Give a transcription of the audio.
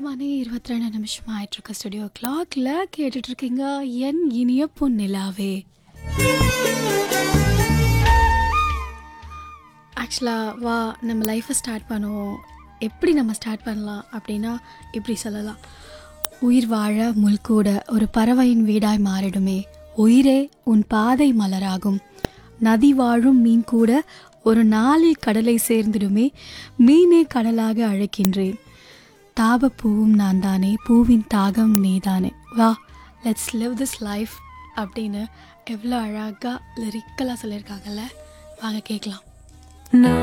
மணி இருபத்தி ரெண்டு நிமிஷம் ஆயிட்டிருக்க ஸ்டுடியோ கிளாக்ல கேட்டுட்டு இருக்கீங்க என் இனிய பொன்னிலாவே ஆக்சுவலாக வா நம்ம லைஃப்பை ஸ்டார்ட் பண்ணுவோம் எப்படி நம்ம ஸ்டார்ட் பண்ணலாம் அப்படின்னா இப்படி சொல்லலாம் உயிர் வாழ முள்கூட ஒரு பறவையின் வீடாய் மாறிடுமே உயிரே உன் பாதை மலராகும் நதி வாழும் மீன் கூட ஒரு நாளில் கடலை சேர்ந்திடுமே மீனே கடலாக அழைக்கின்றேன் தாபப்பூவும் நான் தானே பூவின் தாகம் நீதானே வா லெட்ஸ் லிவ் திஸ் லைஃப் அப்படின்னு எவ்வளோ அழகாக லிரிக்கலாக சொல்லியிருக்காங்கல்ல வாங்க கேட்கலாம் நான்